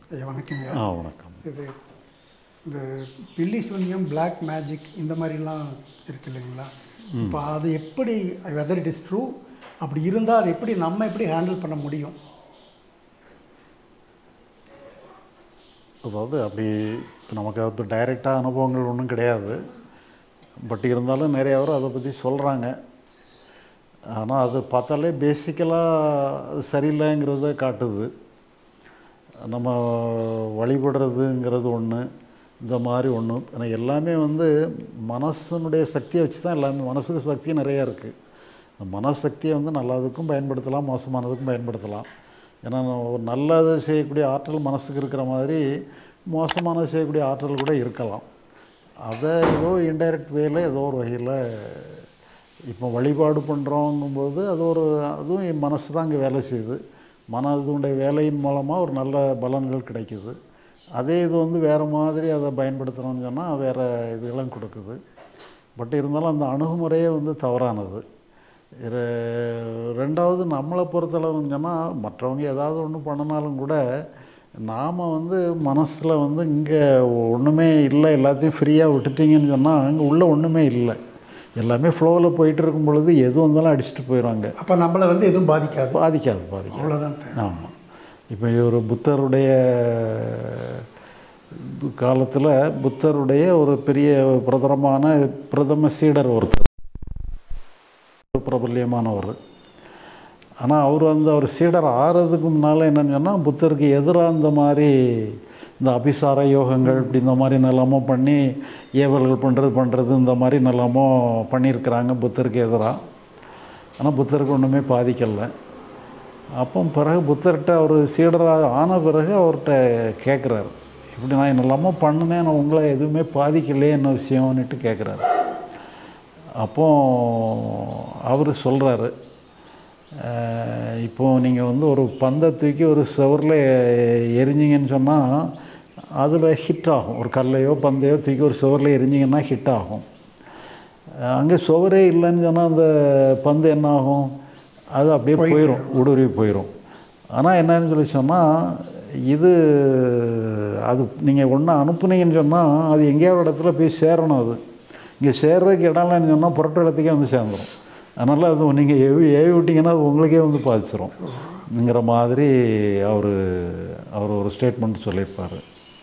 ஐயா வணக்கங்க ஆ வணக்கம் இது இந்த பில்லி சூன்யம் பிளாக் மேஜிக் இந்த மாதிரிலாம் இருக்கு இல்லைங்களா இப்போ அது எப்படி வெதர் இட் இஸ் ட்ரூ அப்படி இருந்தால் அது எப்படி நம்ம எப்படி ஹேண்டில் பண்ண முடியும் அதாவது அப்படி இப்ப நமக்கு அது டைரெக்டாக அனுபவங்கள் ஒன்றும் கிடையாது பட் இருந்தாலும் நிறைய பேர் அதை பற்றி சொல்கிறாங்க ஆனால் அது பார்த்தாலே பேசிக்கலாக அது சரியில்லைங்கிறத காட்டுது நம்ம வழிபடுறதுங்கிறது ஒன்று இந்த மாதிரி ஒன்று ஆனால் எல்லாமே வந்து மனசனுடைய சக்தியை வச்சு தான் எல்லாமே மனசுக்கு சக்தி நிறையா இருக்குது அந்த மனசக்தியை வந்து நல்லதுக்கும் பயன்படுத்தலாம் மோசமானதுக்கும் பயன்படுத்தலாம் ஏன்னா ஒரு நல்லது செய்யக்கூடிய ஆற்றல் மனசுக்கு இருக்கிற மாதிரி மோசமானது செய்யக்கூடிய ஆற்றல் கூட இருக்கலாம் அதை ஏதோ இன்டைரக்ட் வேல ஏதோ ஒரு வகையில் இப்போ வழிபாடு பண்ணுறோங்கும்போது அது ஒரு அதுவும் என் மனசு தான் இங்கே வேலை செய்யுது மனதுடைய வேலையின் மூலமாக ஒரு நல்ல பலன்கள் கிடைக்குது அதே இது வந்து வேறு மாதிரி அதை பயன்படுத்துகிறோம்னு சொன்னால் வேறு இதுகளும் கொடுக்குது பட் இருந்தாலும் அந்த அணுகுமுறையே வந்து தவறானது இரு- ரெண்டாவது நம்மளை பொறுத்தளவுன்னு சொன்னால் மற்றவங்க ஏதாவது ஒன்று பண்ணினாலும் கூட நாம் வந்து மனசில் வந்து இங்கே ஒன்றுமே இல்லை எல்லாத்தையும் ஃப்ரீயாக விட்டுட்டீங்கன்னு சொன்னால் அங்கே உள்ளே ஒன்றுமே இல்லை எல்லாமே ஃப்ளோவில் போயிட்டு இருக்கும் பொழுது எது வந்தாலும் அடிச்சுட்டு போயிடுவாங்க அப்போ நம்மளை வந்து எதுவும் பாதிக்காது பாதிக்காது பாதிக்காது அவ்வளோதான் தேவை. ஆமாம் இப்போ ஒரு புத்தருடைய காலத்தில் புத்தருடைய ஒரு பெரிய பிரதமமான பிரதம சீடர் ஒருத்தர் பிரபல்யமானவர் ஆனால் அவர் வந்து அவர் சீடர் ஆறதுக்கு முன்னால் என்னன்னு சொன்னால் புத்தருக்கு எதிராக இந்த மாதிரி இந்த அபிசார யோகங்கள் இப்படி இந்த மாதிரி நல்லாமோ பண்ணி ஏவல்கள் பண்ணுறது பண்ணுறது இந்த மாதிரி நல்லாமோ பண்ணியிருக்கிறாங்க புத்தருக்கு எதிராக ஆனால் புத்தருக்கு ஒன்றுமே பாதிக்கலை அப்போ பிறகு புத்தர்கிட்ட அவர் சீடராக ஆன பிறகு அவர்கிட்ட கேட்குறாரு இப்படி நான் என்னெல்லாமோ பண்ணினேன் நான் உங்களை எதுவுமே பாதிக்கலையே என்ன விஷயம்னுட்டு கேட்குறாரு அப்போ அவர் சொல்கிறாரு இப்போது நீங்கள் வந்து ஒரு பந்தை தூக்கி ஒரு சுவரில் எரிஞ்சிங்கன்னு சொன்னால் அதில் ஹிட் ஆகும் ஒரு கல்லையோ பந்தையோ தூக்கி ஒரு சுவரில் எரிஞ்சிங்கன்னா ஹிட் ஆகும் அங்கே சுவரே இல்லைன்னு சொன்னால் அந்த பந்து என்ன ஆகும் அது அப்படியே போயிடும் ஊடுருவி போயிடும் ஆனால் என்னன்னு சொல்லி சொன்னால் இது அது நீங்கள் ஒன்று அனுப்புனீங்கன்னு சொன்னால் அது எங்கேயாவது இடத்துல போய் சேரணும் அது இங்கே சேர்றதுக்கு இடம் இல்லைன்னு சொன்னால் புரட்ட இடத்துக்கே வந்து சேர்ந்துடும் அதனால் அது நீங்கள் ஏவி ஏவி விட்டிங்கன்னா அது உங்களுக்கே வந்து பாதிச்சிரும்ங்கிற மாதிரி அவர் அவர் ஒரு ஸ்டேட்மெண்ட் சொல்லியிருப்பார்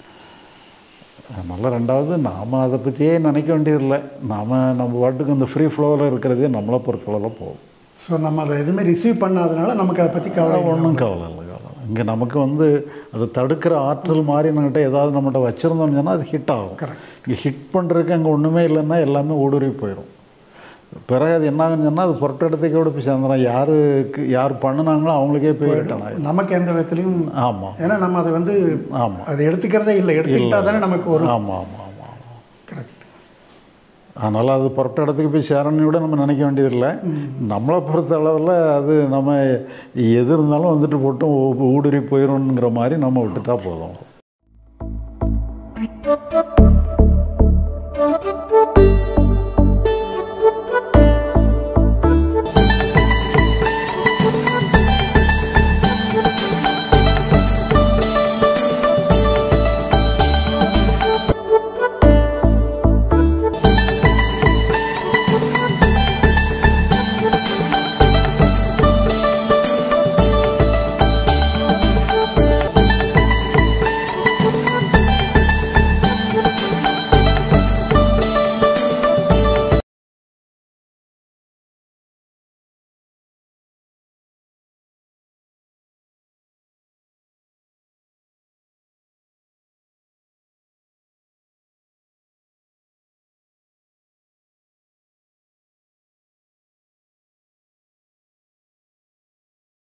அதனால் ரெண்டாவது நாம் அதை பற்றியே நினைக்க வேண்டியதில்லை நாம் நம்ம பாட்டுக்கு இந்த ஃப்ரீ ஃப்ளோவில் இருக்கிறதே நம்மளை பொறுத்தளவில் போகும் ஸோ நம்ம அதை எதுவுமே ரிசீவ் பண்ணாதனால நமக்கு அதை பற்றி கவலை இல்லை. ஒன்றும் கவலை இல்லை கவலை இல்லை. இங்கே நமக்கு வந்து அதை தடுக்கிற ஆற்றல் மாதிரி நம்மகிட்ட ஏதாவது நம்மகிட்ட வச்சுருந்தோம்னு சொன்னால் அது ஹிட் ஆகும் Correct. இங்கே ஹிட் பண்ணுறதுக்கு அங்கே ஒன்றுமே இல்லைன்னா எல்லாமே ஊடுருவி போயிடும் பிறகு அது என்ன ஆகுன்னு சொன்னால் அது புரட்ட இடத்துக்கு கூட போய் சேர்ந்துடும் யாருக்கு யார் பண்ணினாங்களோ அவங்களுக்கே போய் ரிட்டர்ன் ஆகிடும் நமக்கு எந்த விதத்துலையும் ஆமாம் ஏன்னா நம்ம அதை வந்து ஆமாம் அதை எடுத்துக்கிறதே இல்லை எடுத்துக்கிட்டா தானே நமக்கு ஒரு ஆமாம் ஆமாம் ஆமாம் ஆமாம் கரெக்ட் அதனால் அது புரட்ட இடத்துக்கு போய் சேரணும்னு கூட நம்ம நினைக்க வேண்டியதில்லை நம்மளை பொறுத்த அளவில் அது நம்ம எது இருந்தாலும் வந்துட்டு போட்டும் ஊ- ஊடுருவி போயிடும்ங்கிற மாதிரி நம்ம விட்டுட்டா போதும் Thank you.